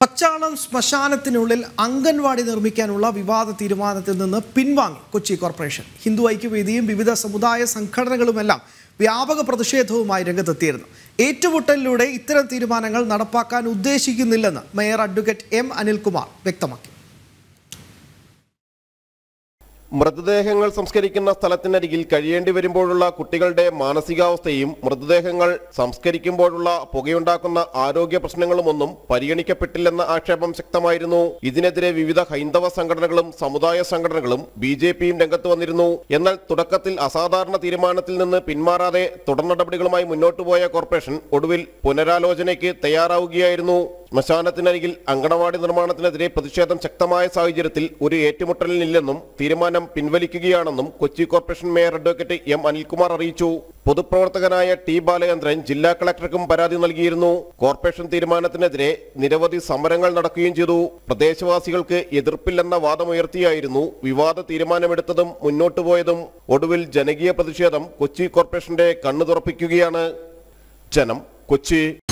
പച്ചാളം ശ്മശാനത്തിനുള്ളിൽ അംഗൻവാടി നിർമ്മിക്കാനുള്ള വിവാദ തീരുമാനത്തിൽ നിന്ന് പിൻവാങ്ങി കൊച്ചി കോർപ്പറേഷൻ ഹിന്ദു ഐക്യവേദിയും വിവിധ സമുദായ സംഘടനകളുമെല്ലാം വ്യാപക പ്രതിഷേധവുമായി രംഗത്തെത്തിയിരുന്നു ഏറ്റുമുട്ടലിലൂടെ ഇത്തരം തീരുമാനങ്ങൾ നടപ്പാക്കാൻ ഉദ്ദേശിക്കുന്നില്ലെന്ന് മേയർ അഡ്വക്കേറ്റ് എം അനിൽകുമാർ വ്യക്തമാക്കി മൃതദേഹങ്ങൾ സംസ്കരിക്കുന്ന സ്ഥലത്തിനരികിൽ കഴിയേണ്ടി വരുമ്പോഴുള്ള കുട്ടികളുടെ മാനസികാവസ്ഥയും മൃതദേഹങ്ങൾ സംസ്കരിക്കുമ്പോഴുള്ള പുകയുണ്ടാക്കുന്ന ആരോഗ്യ പ്രശ്നങ്ങളുമൊന്നും പരിഗണിക്കപ്പെട്ടില്ലെന്ന ആക്ഷേപം ശക്തമായിരുന്നു ഇതിനെതിരെ വിവിധ ഹൈന്ദവ സംഘടനകളും സമുദായ സംഘടനകളും ബി ജെ പിയും രംഗത്ത് വന്നിരുന്നു എന്നാൽ തുടക്കത്തിൽ അസാധാരണ തീരുമാനത്തിൽ നിന്ന് പിന്മാറാതെ തുടർ നടപടികളുമായി മുന്നോട്ടു പോയ കോർപ്പറേഷൻ ഒടുവിൽ പുനരാലോചനയ്ക്ക് തയ്യാറാവുകയായിരുന്നു ശ്മശാനത്തിനരികിൽ അങ്കണവാടി നിർമ്മാണത്തിനെതിരെ പ്രതിഷേധം ശക്തമായ സാഹചര്യത്തിൽ ഒരു ഏറ്റുമുട്ടലിനില്ലെന്നും തീരുമാനം പിൻവലിക്കുകയാണെന്നും Kochi corporation mayor advocate M Anilkumar അറിയിച്ചു പൊതുപ്രവർത്തകനായ ടി ബാലചന്ദ്രൻ ജില്ലാ കളക്ടർക്കും പരാതി നൽകിയിരുന്നു കോർപ്പറേഷൻ തീരുമാനത്തിനെതിരെ നിരവധി സമരങ്ങൾ നടക്കുകയും ചെയ്തു പ്രദേശവാസികൾക്ക് എതിർപ്പില്ലെന്ന വാദമുയർത്തിയായിരുന്നു വിവാദ തീരുമാനമെടുത്തതും മുന്നോട്ടു പോയതും ഒടുവിൽ ജനകീയ പ്രതിഷേധം കൊച്ചി കോർപ്പറേഷന്റെ കണ്ണു തുറപ്പിക്കുകയാണ് ജനം കൊച്ചി